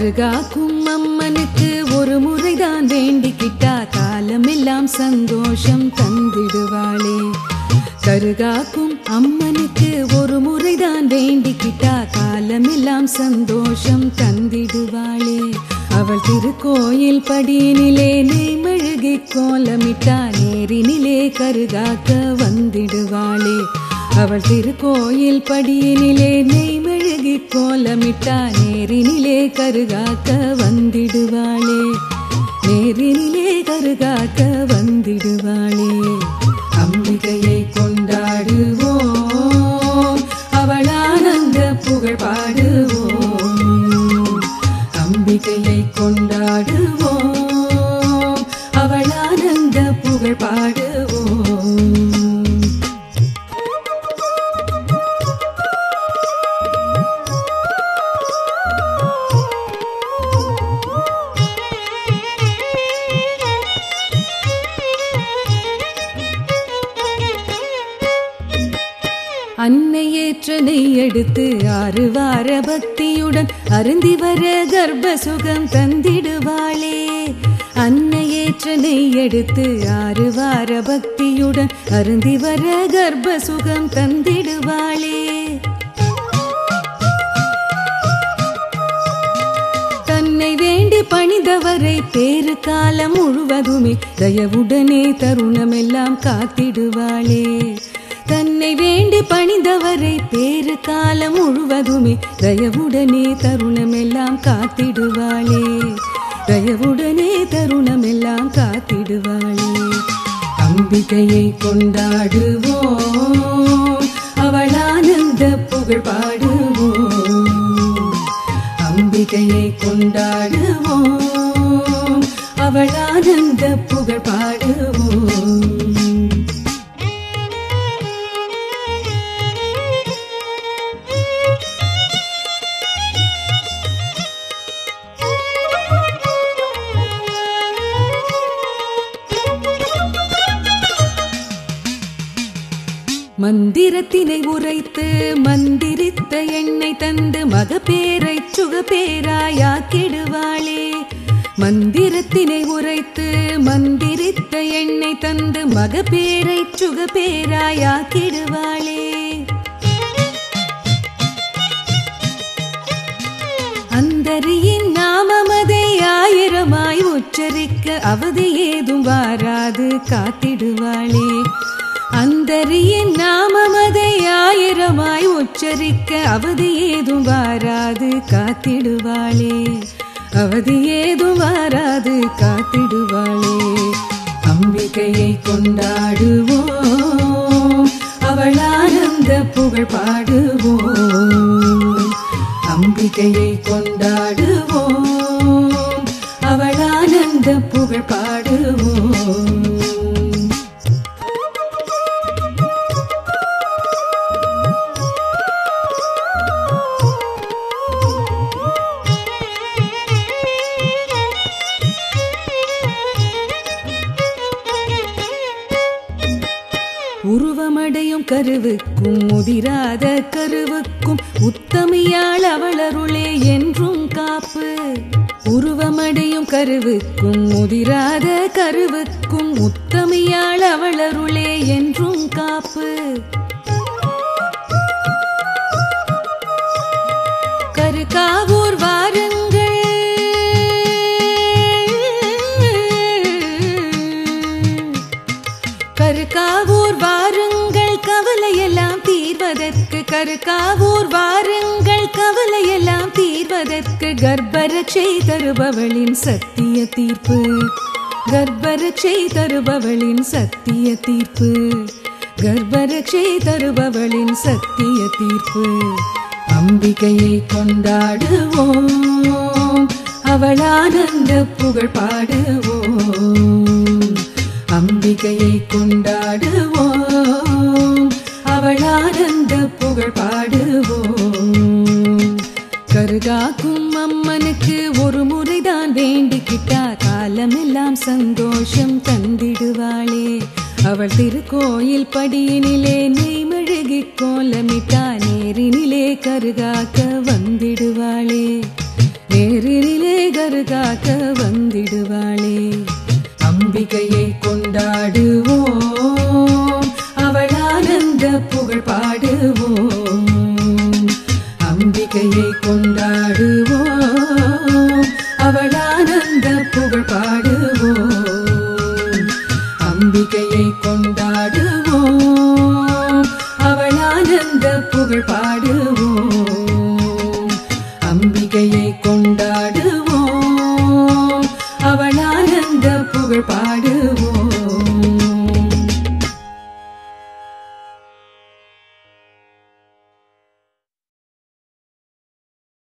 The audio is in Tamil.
கருகாக்கும் அம்மனுக்கு ஒரு முறைதான் வேண்டிக்கிட்டா காலமெல்லாம் சந்தோஷம் தந்திடுவாளே கருகாக்கும் அம்மனுக்கு ஒரு முறைதான் வேண்டிக்கிட்டா காலமெல்லாம் சந்தோஷம் தந்திடுவாளே அவள் திருக்கோயில் படியினிலே நெய்மெழுகி கோலமிட்டா நேரினிலே கருகாக்க வந்திடுவாளே அவள் திருக்கோயில் படியினிலே நெய்மெழுகி கோலமிட்டா நேரினிலே கருகாக்க வந்திடுவாளே நேரினிலே கருகாக்க வந்திடுவாளே அம்பிகையை கொண்டாடுவோம் அவள் ஆனந்த புகழ் பாடுவோம் அம்பிகையை கொண்டாடுவோம் அவள் ஆனந்த புகழ் பாடுவோம் அன்னையேற்ற நெய் எடுத்து ஆறு வார பக்தியுடன் அருந்தி வர கர்ப்ப சுகம் தந்திடுவாளே அன்னையேற்ற நெய் எடுத்து ஆறு வார பக்தியுடன் அருந்தி வர கர்ப்ப சுகம் தந்திடுவாளே தன்னை வேண்டி பணிந்தவரை பேரு காலம் முழுவதுமே தயவுடனே தருணமெல்லாம் காத்திடுவாளே தன்னை வேண்டி பணிந்தவரை பேரு காலம் முழுவதுமே தயவுடனே தருணமெல்லாம் காத்திடுவாளே தயவுடனே தருணமெல்லாம் காத்திடுவாளே அம்பிகையை கொண்டாடுவோம் அவள் ஆனந்த புகழ் பாடுவோம் அம்பிகையை கொண்டாடுவோம் அவள் ஆனந்த புகழ் பாடுவோம் மந்திரத்தினை உரைத்து மந்திரித்த எண்ணெய் தந்து மகப்பேரை சுகப்பேராயாக்கிடுவாளே மந்திரத்தினை உரைத்து மந்திரித்த எண்ணெய் தந்து மகப்பேரை சுகப்பேராயாக்கிடுவாளே அந்தரியின் நாமமதை ஆயிரமாய் உச்சரிக்க அவதி ஏதும் வாராது காத்திடுவாளே அந்தரியின் நாமமதை ஆயிரமாய் உச்சரிக்க அவதி ஏதும் வாராது காத்திடுவாளே அவதி ஏதும் வாராது காத்திடுவாளே அம்பிகையை கொண்டாடுவோம் அவள் ஆனந்த புகழ் பாடுவோம் அம்பிகையை கொண்டாடுவோம் அவள் ஆனந்த புகழ் பாடுவோம் உருவமடையும் கருவுக்கும் முதிராத கருவுக்கும் உத்தமியாள் அவளருளே என்றும் காப்பு உருவமடையும் கருவுக்கும் முதிராத கருவுக்கும் உத்தமியாள் அவளருளே என்றும் காப்பு கருக்காவூர் வாருங்கள் கருக்காவூர் வாருங்கள் கவலையெல்லாம் தீர்வதற்கு கருக்காவூர் வாருங்கள் கவலையெல்லாம் தீர்வதற்கு கர்ப்பரட்சை தருபவளின் சத்திய தீர்ப்பு கர்ப்பரட்சை தருபவளின் சத்திய தீர்ப்பு கர்ப்பரட்சை தருபவளின் சத்திய தீர்ப்பு அம்பிகையை கொண்டாடுவோம் அவள் ஆனந்த புகழ் பாடுவோம் அம்பிகையை கொண்டாடுவோம் அவள் ஆனந்த புகழ் பாடுவோம் கருகாக்கும் அம்மனுக்கு ஒரு முறைதான் வேண்டிக்கிட்டா காலமெல்லாம் சந்தோஷம் தந்திடுவாளே அவள் திருக்கோயில் படியினிலே நெய்மெழுகி கோலமிட்டா நேரினிலே கருகாக்க வந்திடுவாளே தேரிலே கருகாக்க வந்திடுவாளே அம்பிகையை கொண்டாடுவோம் அவள் ஆனந்த புகழ் பாடுவோம் அம்பிகையை கொண்டாடுவோம் அவள் ஆனந்த புகழ் பாடுவோம் அம்பிகையை கொண்டாடுவோம் அவள் ஆனந்த புகழ் பாடுவோம்